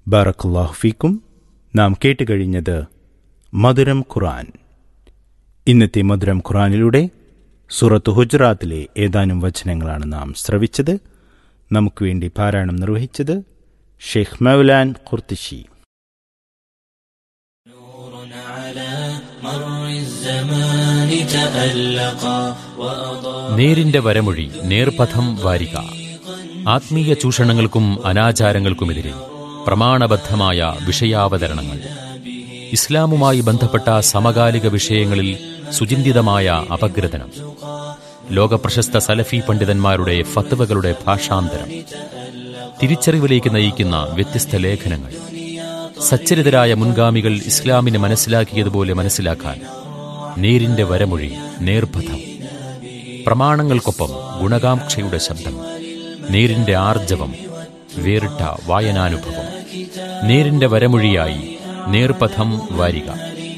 ബാറക്കുല്ലാഹു ഫീക്കും നാം കേട്ടുകഴിഞ്ഞത് മധുരം ഖുറാൻ ഇന്നത്തെ മധുരം ഖുറാനിലൂടെ സൂറത്ത് ഹുജറാത്തിലെ ഏതാനും വചനങ്ങളാണ് നാം ശ്രവിച്ചത് നമുക്ക് വേണ്ടി പാരായണം നിർവഹിച്ചത് ഷെയ്ഖ് മൗലാൻ ഖുർത്തിഷി നേരിന്റെ വരമൊഴി നേർപഥം വാരിക ആത്മീയ ചൂഷണങ്ങൾക്കും അനാചാരങ്ങൾക്കുമെതിരെ പ്രമാണബദ്ധമായ വിഷയാവതരണങ്ങൾ ഇസ്ലാമുമായി ബന്ധപ്പെട്ട സമകാലിക വിഷയങ്ങളിൽ സുചിന്തിതമായ അപഗ്രഥനം ലോകപ്രശസ്ത സലഫി പണ്ഡിതന്മാരുടെ ഫത്വകളുടെ ഭാഷാന്തരം തിരിച്ചറിവിലേക്ക് നയിക്കുന്ന വ്യത്യസ്ത ലേഖനങ്ങൾ സച്ചരിതരായ മുൻഗാമികൾ ഇസ്ലാമിനെ മനസ്സിലാക്കിയതുപോലെ മനസ്സിലാക്കാൻ നേരിന്റെ വരമൊഴി നേർപഥം പ്രമാണങ്ങൾക്കൊപ്പം ഗുണകാംക്ഷയുടെ ശബ്ദം നേരിന്റെ ആർജവം വേറിട്ട വായനാനുഭവം നേരിന്റെ വരമൊഴിയായി നേർപഥം വാരിക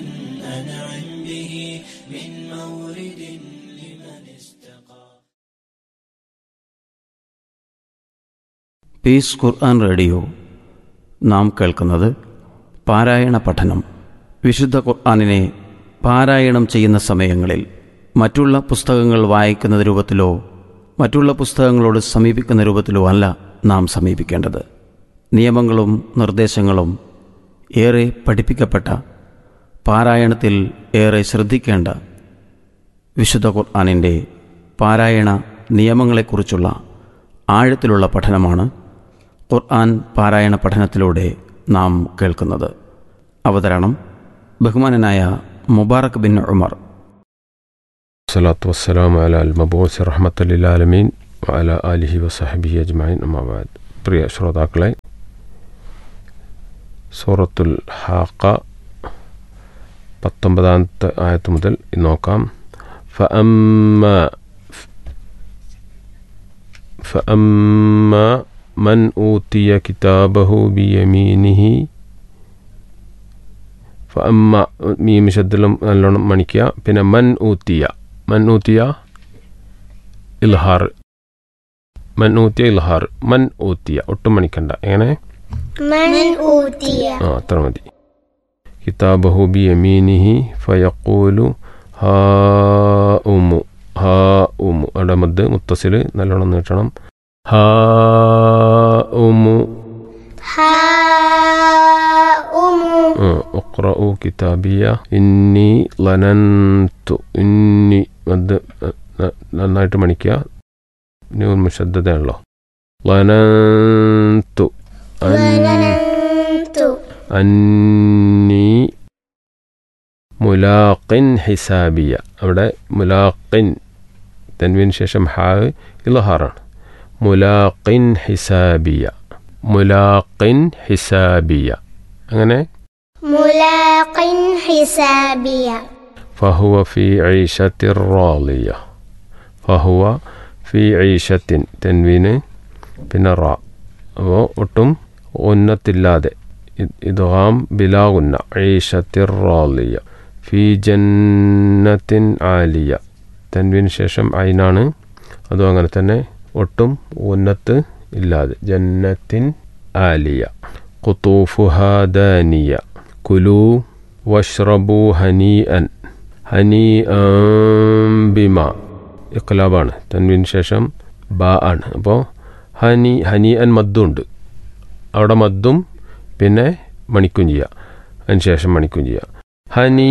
പീസ് ഖുർആൻ റേഡിയോ നാം കേൾക്കുന്നത് പാരായണ പഠനം വിശുദ്ധ ഖുർആാനിനെ പാരായണം ചെയ്യുന്ന സമയങ്ങളിൽ മറ്റുള്ള പുസ്തകങ്ങൾ വായിക്കുന്ന രൂപത്തിലോ മറ്റുള്ള പുസ്തകങ്ങളോട് സമീപിക്കുന്ന രൂപത്തിലോ അല്ല നാം സമീപിക്കേണ്ടത് നിയമങ്ങളും നിർദ്ദേശങ്ങളും ഏറെ പഠിപ്പിക്കപ്പെട്ട പാരായണത്തിൽ ഏറെ ശ്രദ്ധിക്കേണ്ട വിശുദ്ധ ഖുർആാനിൻ്റെ പാരായണ നിയമങ്ങളെക്കുറിച്ചുള്ള ആഴത്തിലുള്ള പഠനമാണ് ഖുർആൻ പാരായണ പഠനത്തിലൂടെ നാം കേൾക്കുന്നത് അവതരണം ബഹുമാനനായ മുബാറക് ബിൻ ഉമർ الصلاة والسلام على المبعوث رحمة للعالمين وعلى آله وصحبه أجمعين أما بعد പ്രിയ ശ്രോതാക്കളെ സൂറത്തുൽ ഹാക്ക പത്തൊമ്പതാമത്തെ ആയത്ത് മുതൽ നോക്കാം فأما فأما من أوتي كتابه بيمينه ഫഅമ്മ മീം ശബ്ദം നല്ലോണം മണിക്കുക പിന്നെ മൻ ഊത്തിയ മൻ ഊത്തിയ ഇൽഹാർ മൻ ഊത്തിയ ഇൽഹാർ മൻ ഊത്തിയ ഒട്ടും മണിക്കണ്ട എങ്ങനെ من أوتي ആ അത്ര മതി കിതാബഹു ബി യമീനിഹി ഫയഖൂലു ഹാ ഉമു ഹാ ഉമു അവിടെ മദ് മുത്തസിൽ നല്ലോണം നീട്ടണം ഹാ ഉമു هاؤم اقرأوا കിതാബിയ ഇന്നി ലനന്തു ഇന്നി മദ് ന- നന്നായിട്ട് മണിക്കുക ന്യൂൻ മുഷദ്ദതയാണല്ലോ ലനന്തു അൻ- ظننت അന്നി മുലാഖിൻ ഹിസാബിയ അവിടെ മുലാഖിൻ തൻവിന് ശേഷം ഹാ ഇലഹാറാണ് മുലാഖിൻ ഹിസാബിയ മുലാഖിൻ ഹിസാബിയ അങ്ങനെ ملاق حسابيا فهو في عيشة راضية فهو في عيشة تنوين പിന്നെ റ അപ്പോൾ ഒട്ടും ഉന്നത്തില്ലാതെ ഇദ്ഗാം ബിലാ ഉന്ന ഐഷത്തിർ റാലിയ ഫി ജന്നത്തിൻ ആലിയ തൻവിന് ശേഷം ഐനാണ് അതും അങ്ങനെ തന്നെ ഒട്ടും ഉന്നത്ത് ഇല്ലാതെ ജന്നത്തിൻ ആലിയ ഖുത്തൂഫുഹാ ദാനിയ കുലു വഷ്റബു ഹനീഅൻ ഹനീഅം ബിമ ഇഖ്ലാബാണ് തൻവിന് ശേഷം ബ ആണ് അപ്പോൾ ഹനി ഹനി അൻ മദ്ദുണ്ട് അവിടെ മദ്ദും പിന്നെ മണിക്കും ചെയ്യുക അതിന് ശേഷം മണിക്കും ചെയ്യുക ഹനി